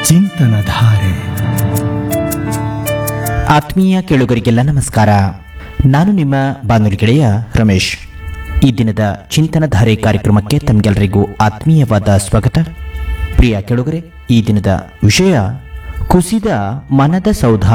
ಚಿಂತನ ಧಾರೆ ಆತ್ಮೀಯ ಕೇಳುಗರಿಗೆಲ್ಲ ನಮಸ್ಕಾರ ನಾನು ನಿಮ್ಮ ಬಾನುಲಿ ಗೆಳೆಯ ರಮೇಶ್ ಈ ದಿನದ ಚಿಂತನಧಾರೆ ಕಾರ್ಯಕ್ರಮಕ್ಕೆ ತಮಗೆಲ್ಲರಿಗೂ ಆತ್ಮೀಯವಾದ ಸ್ವಾಗತ ಪ್ರಿಯ ಕೇಳುಗರೆ ಈ ದಿನದ ವಿಷಯ ಕುಸಿದ ಮನದ ಸೌಧ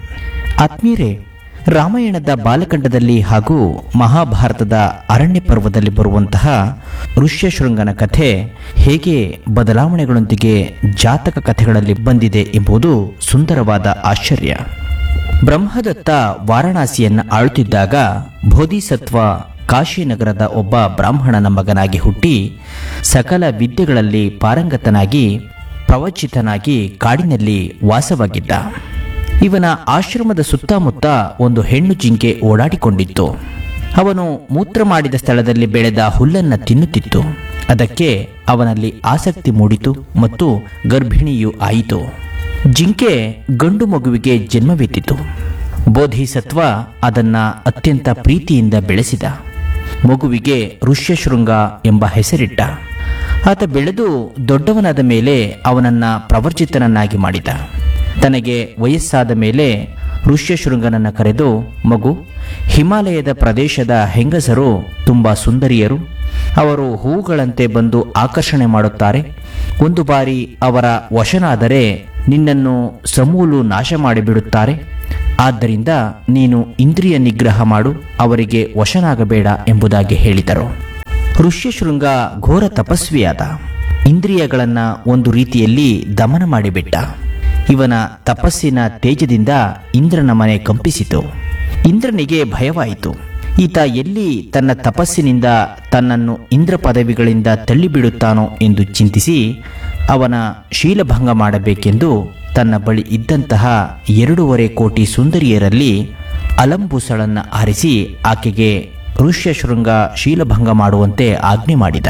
ಆತ್ಮೀಯರೇ ರಾಮಾಯಣದ ಬಾಲಕಂಡದಲ್ಲಿ ಹಾಗೂ ಮಹಾಭಾರತದ ಅರಣ್ಯ ಪರ್ವದಲ್ಲಿ ಬರುವಂತಹ ಋಷ್ಯಶೃಂಗನ ಕಥೆ ಹೇಗೆ ಬದಲಾವಣೆಗಳೊಂದಿಗೆ ಜಾತಕ ಕಥೆಗಳಲ್ಲಿ ಬಂದಿದೆ ಎಂಬುದು ಸುಂದರವಾದ ಆಶ್ಚರ್ಯ ಬ್ರಹ್ಮದತ್ತ ವಾರಣಾಸಿಯನ್ನ ಆಳುತ್ತಿದ್ದಾಗ ಬೋಧಿಸತ್ವ ಕಾಶಿನಗರದ ಒಬ್ಬ ಬ್ರಾಹ್ಮಣನ ಮಗನಾಗಿ ಹುಟ್ಟಿ ಸಕಲ ವಿದ್ಯೆಗಳಲ್ಲಿ ಪಾರಂಗತನಾಗಿ ಪ್ರವಚಿತನಾಗಿ ಕಾಡಿನಲ್ಲಿ ವಾಸವಾಗಿದ್ದ ಇವನ ಆಶ್ರಮದ ಸುತ್ತಮುತ್ತ ಒಂದು ಹೆಣ್ಣು ಜಿಂಕೆ ಓಡಾಡಿಕೊಂಡಿತ್ತು ಅವನು ಮೂತ್ರ ಮಾಡಿದ ಸ್ಥಳದಲ್ಲಿ ಬೆಳೆದ ಹುಲ್ಲನ್ನು ತಿನ್ನುತ್ತಿತ್ತು ಅದಕ್ಕೆ ಅವನಲ್ಲಿ ಆಸಕ್ತಿ ಮೂಡಿತು ಮತ್ತು ಗರ್ಭಿಣಿಯೂ ಆಯಿತು ಜಿಂಕೆ ಗಂಡು ಮಗುವಿಗೆ ಜನ್ಮವೆತ್ತಿತು ಬೋಧಿಸತ್ವ ಅದನ್ನ ಅತ್ಯಂತ ಪ್ರೀತಿಯಿಂದ ಬೆಳೆಸಿದ ಮಗುವಿಗೆ ಋಷ್ಯಶೃಂಗ ಎಂಬ ಹೆಸರಿಟ್ಟ ಆತ ಬೆಳೆದು ದೊಡ್ಡವನಾದ ಮೇಲೆ ಅವನನ್ನ ಪ್ರವರ್ಜಿತನನ್ನಾಗಿ ಮಾಡಿದ ತನಗೆ ವಯಸ್ಸಾದ ಮೇಲೆ ಋಷ್ಯಶೃಂಗನನ್ನು ಕರೆದು ಮಗು ಹಿಮಾಲಯದ ಪ್ರದೇಶದ ಹೆಂಗಸರು ತುಂಬ ಸುಂದರಿಯರು ಅವರು ಹೂವುಗಳಂತೆ ಬಂದು ಆಕರ್ಷಣೆ ಮಾಡುತ್ತಾರೆ ಒಂದು ಬಾರಿ ಅವರ ವಶನಾದರೆ ನಿನ್ನನ್ನು ಸಮೂಲು ನಾಶ ಮಾಡಿಬಿಡುತ್ತಾರೆ ಆದ್ದರಿಂದ ನೀನು ಇಂದ್ರಿಯ ನಿಗ್ರಹ ಮಾಡು ಅವರಿಗೆ ವಶನಾಗಬೇಡ ಎಂಬುದಾಗಿ ಹೇಳಿದರು ಋಷ್ಯಶೃಂಗ ಘೋರ ತಪಸ್ವಿಯಾದ ಇಂದ್ರಿಯಗಳನ್ನ ಒಂದು ರೀತಿಯಲ್ಲಿ ದಮನ ಮಾಡಿಬಿಟ್ಟ ಇವನ ತಪಸ್ಸಿನ ತೇಜದಿಂದ ಇಂದ್ರನ ಮನೆ ಕಂಪಿಸಿತು ಇಂದ್ರನಿಗೆ ಭಯವಾಯಿತು ಈತ ಎಲ್ಲಿ ತನ್ನ ತಪಸ್ಸಿನಿಂದ ತನ್ನನ್ನು ಇಂದ್ರ ಪದವಿಗಳಿಂದ ತಳ್ಳಿಬಿಡುತ್ತಾನೋ ಎಂದು ಚಿಂತಿಸಿ ಅವನ ಶೀಲಭಂಗ ಮಾಡಬೇಕೆಂದು ತನ್ನ ಬಳಿ ಇದ್ದಂತಹ ಎರಡೂವರೆ ಕೋಟಿ ಸುಂದರಿಯರಲ್ಲಿ ಅಲಂಬುಸಳನ್ನ ಆರಿಸಿ ಆಕೆಗೆ ಋಷ್ಯಶೃಂಗ ಶೀಲಭಂಗ ಮಾಡುವಂತೆ ಆಜ್ಞೆ ಮಾಡಿದ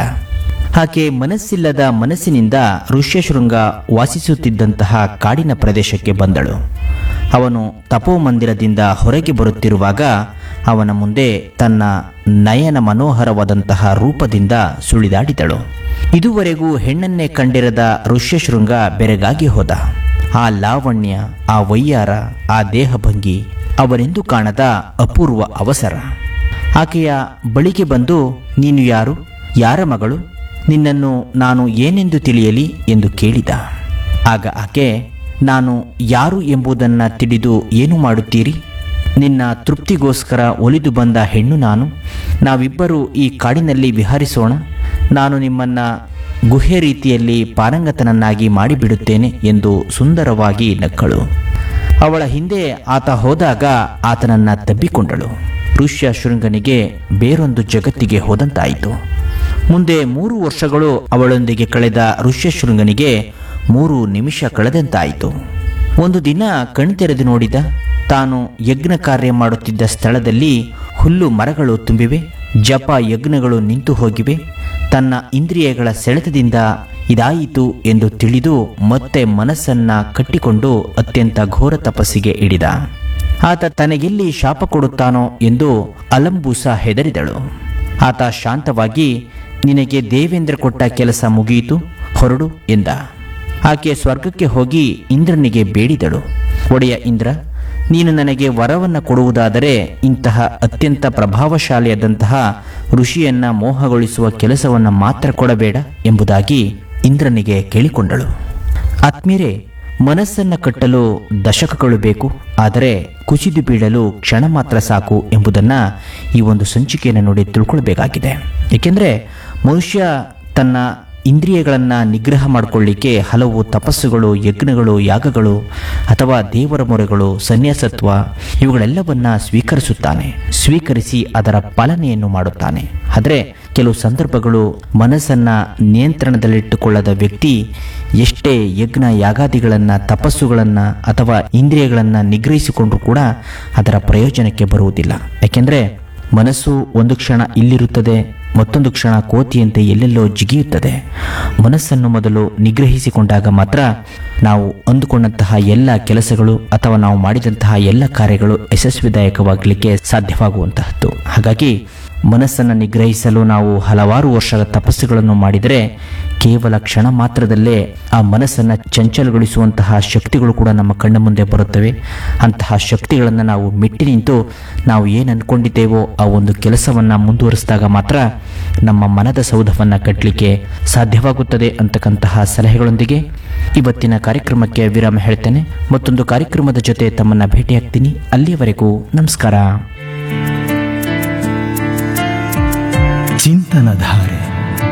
ಆಕೆ ಮನಸ್ಸಿಲ್ಲದ ಮನಸ್ಸಿನಿಂದ ಋಷ್ಯಶೃಂಗ ವಾಸಿಸುತ್ತಿದ್ದಂತಹ ಕಾಡಿನ ಪ್ರದೇಶಕ್ಕೆ ಬಂದಳು ಅವನು ತಪೋಮಂದಿರದಿಂದ ಹೊರಗೆ ಬರುತ್ತಿರುವಾಗ ಅವನ ಮುಂದೆ ತನ್ನ ನಯನ ಮನೋಹರವಾದಂತಹ ರೂಪದಿಂದ ಸುಳಿದಾಡಿದಳು ಇದುವರೆಗೂ ಹೆಣ್ಣನ್ನೇ ಕಂಡಿರದ ಋಷ್ಯಶೃಂಗ ಬೆರಗಾಗಿ ಹೋದ ಆ ಲಾವಣ್ಯ ಆ ವಯ್ಯಾರ ಆ ದೇಹಭಂಗಿ ಅವನೆಂದು ಕಾಣದ ಅಪೂರ್ವ ಅವಸರ ಆಕೆಯ ಬಳಿಗೆ ಬಂದು ನೀನು ಯಾರು ಯಾರ ಮಗಳು ನಿನ್ನನ್ನು ನಾನು ಏನೆಂದು ತಿಳಿಯಲಿ ಎಂದು ಕೇಳಿದ ಆಗ ಆಕೆ ನಾನು ಯಾರು ಎಂಬುದನ್ನು ತಿಳಿದು ಏನು ಮಾಡುತ್ತೀರಿ ನಿನ್ನ ತೃಪ್ತಿಗೋಸ್ಕರ ಒಲಿದು ಬಂದ ಹೆಣ್ಣು ನಾನು ನಾವಿಬ್ಬರು ಈ ಕಾಡಿನಲ್ಲಿ ವಿಹರಿಸೋಣ ನಾನು ನಿಮ್ಮನ್ನ ಗುಹೆ ರೀತಿಯಲ್ಲಿ ಪಾರಂಗತನನ್ನಾಗಿ ಮಾಡಿಬಿಡುತ್ತೇನೆ ಎಂದು ಸುಂದರವಾಗಿ ನಕ್ಕಳು ಅವಳ ಹಿಂದೆ ಆತ ಹೋದಾಗ ಆತನನ್ನ ತಬ್ಬಿಕೊಂಡಳು ಋಷ್ಯ ಶೃಂಗನಿಗೆ ಬೇರೊಂದು ಜಗತ್ತಿಗೆ ಹೋದಂತಾಯಿತು ಮುಂದೆ ಮೂರು ವರ್ಷಗಳು ಅವಳೊಂದಿಗೆ ಕಳೆದ ಋಷ್ಯಶೃಂಗನಿಗೆ ಮೂರು ನಿಮಿಷ ಕಳೆದಂತಾಯಿತು ಒಂದು ದಿನ ಕಣ್ತೆರೆದು ನೋಡಿದ ತಾನು ಯಜ್ಞ ಕಾರ್ಯ ಮಾಡುತ್ತಿದ್ದ ಸ್ಥಳದಲ್ಲಿ ಹುಲ್ಲು ಮರಗಳು ತುಂಬಿವೆ ಜಪ ಯಜ್ಞಗಳು ನಿಂತು ಹೋಗಿವೆ ತನ್ನ ಇಂದ್ರಿಯಗಳ ಸೆಳೆತದಿಂದ ಇದಾಯಿತು ಎಂದು ತಿಳಿದು ಮತ್ತೆ ಮನಸ್ಸನ್ನ ಕಟ್ಟಿಕೊಂಡು ಅತ್ಯಂತ ಘೋರ ತಪಸ್ಸಿಗೆ ಇಳಿದ ಆತ ತನಗೆಲ್ಲಿ ಶಾಪ ಕೊಡುತ್ತಾನೋ ಎಂದು ಅಲಂಬೂಸ ಹೆದರಿದಳು ಆತ ಶಾಂತವಾಗಿ ನಿನಗೆ ದೇವೇಂದ್ರ ಕೊಟ್ಟ ಕೆಲಸ ಮುಗಿಯಿತು ಹೊರಡು ಎಂದ ಆಕೆ ಸ್ವರ್ಗಕ್ಕೆ ಹೋಗಿ ಇಂದ್ರನಿಗೆ ಬೇಡಿದಳು ಒಡೆಯ ಇಂದ್ರ ನೀನು ನನಗೆ ವರವನ್ನು ಕೊಡುವುದಾದರೆ ಇಂತಹ ಅತ್ಯಂತ ಪ್ರಭಾವಶಾಲಿಯಾದಂತಹ ಋಷಿಯನ್ನ ಮೋಹಗೊಳಿಸುವ ಕೆಲಸವನ್ನು ಮಾತ್ರ ಕೊಡಬೇಡ ಎಂಬುದಾಗಿ ಇಂದ್ರನಿಗೆ ಕೇಳಿಕೊಂಡಳು ಆತ್ಮೀಯರೇ ಮನಸ್ಸನ್ನು ಕಟ್ಟಲು ದಶಕಗಳು ಬೇಕು ಆದರೆ ಕುಸಿದು ಬೀಳಲು ಕ್ಷಣ ಮಾತ್ರ ಸಾಕು ಎಂಬುದನ್ನು ಈ ಒಂದು ಸಂಚಿಕೆಯನ್ನು ನೋಡಿ ತಿಳ್ಕೊಳ್ಬೇಕಾಗಿದೆ ಏಕೆಂದರೆ ಮನುಷ್ಯ ತನ್ನ ಇಂದ್ರಿಯಗಳನ್ನು ನಿಗ್ರಹ ಮಾಡಿಕೊಳ್ಳಿಕ್ಕೆ ಹಲವು ತಪಸ್ಸುಗಳು ಯಜ್ಞಗಳು ಯಾಗಗಳು ಅಥವಾ ದೇವರ ಮೊರೆಗಳು ಸನ್ಯಾಸತ್ವ ಇವುಗಳೆಲ್ಲವನ್ನ ಸ್ವೀಕರಿಸುತ್ತಾನೆ ಸ್ವೀಕರಿಸಿ ಅದರ ಪಾಲನೆಯನ್ನು ಮಾಡುತ್ತಾನೆ ಆದರೆ ಕೆಲವು ಸಂದರ್ಭಗಳು ಮನಸ್ಸನ್ನ ನಿಯಂತ್ರಣದಲ್ಲಿಟ್ಟುಕೊಳ್ಳದ ವ್ಯಕ್ತಿ ಎಷ್ಟೇ ಯಜ್ಞ ಯಾಗಾದಿಗಳನ್ನು ತಪಸ್ಸುಗಳನ್ನು ಅಥವಾ ಇಂದ್ರಿಯಗಳನ್ನು ನಿಗ್ರಹಿಸಿಕೊಂಡ್ರೂ ಕೂಡ ಅದರ ಪ್ರಯೋಜನಕ್ಕೆ ಬರುವುದಿಲ್ಲ ಯಾಕೆಂದರೆ ಮನಸ್ಸು ಒಂದು ಕ್ಷಣ ಇಲ್ಲಿರುತ್ತದೆ ಮತ್ತೊಂದು ಕ್ಷಣ ಕೋತಿಯಂತೆ ಎಲ್ಲೆಲ್ಲೋ ಜಿಗಿಯುತ್ತದೆ ಮನಸ್ಸನ್ನು ಮೊದಲು ನಿಗ್ರಹಿಸಿಕೊಂಡಾಗ ಮಾತ್ರ ನಾವು ಅಂದುಕೊಂಡಂತಹ ಎಲ್ಲ ಕೆಲಸಗಳು ಅಥವಾ ನಾವು ಮಾಡಿದಂತಹ ಎಲ್ಲ ಕಾರ್ಯಗಳು ಯಶಸ್ವಿದಾಯಕವಾಗಲಿಕ್ಕೆ ಸಾಧ್ಯವಾಗುವಂತಹದ್ದು ಹಾಗಾಗಿ ಮನಸ್ಸನ್ನು ನಿಗ್ರಹಿಸಲು ನಾವು ಹಲವಾರು ವರ್ಷಗಳ ತಪಸ್ಸುಗಳನ್ನು ಮಾಡಿದರೆ ಕೇವಲ ಕ್ಷಣ ಮಾತ್ರದಲ್ಲೇ ಆ ಮನಸ್ಸನ್ನು ಚಂಚಲಗೊಳಿಸುವಂತಹ ಶಕ್ತಿಗಳು ಕೂಡ ನಮ್ಮ ಕಣ್ಣ ಮುಂದೆ ಬರುತ್ತವೆ ಅಂತಹ ಶಕ್ತಿಗಳನ್ನು ನಾವು ಮೆಟ್ಟಿ ನಿಂತು ನಾವು ಏನು ಅಂದ್ಕೊಂಡಿದ್ದೇವೋ ಆ ಒಂದು ಕೆಲಸವನ್ನು ಮುಂದುವರಿಸಿದಾಗ ಮಾತ್ರ ನಮ್ಮ ಮನದ ಸೌಧವನ್ನು ಕಟ್ಟಲಿಕ್ಕೆ ಸಾಧ್ಯವಾಗುತ್ತದೆ ಅಂತಕ್ಕಂತಹ ಸಲಹೆಗಳೊಂದಿಗೆ ಇವತ್ತಿನ ಕಾರ್ಯಕ್ರಮಕ್ಕೆ ವಿರಾಮ ಹೇಳ್ತೇನೆ ಮತ್ತೊಂದು ಕಾರ್ಯಕ್ರಮದ ಜೊತೆ ತಮ್ಮನ್ನು ಭೇಟಿಯಾಗ್ತೀನಿ ಅಲ್ಲಿಯವರೆಗೂ ನಮಸ್ಕಾರ ಚಿಂತನಧಾರೆ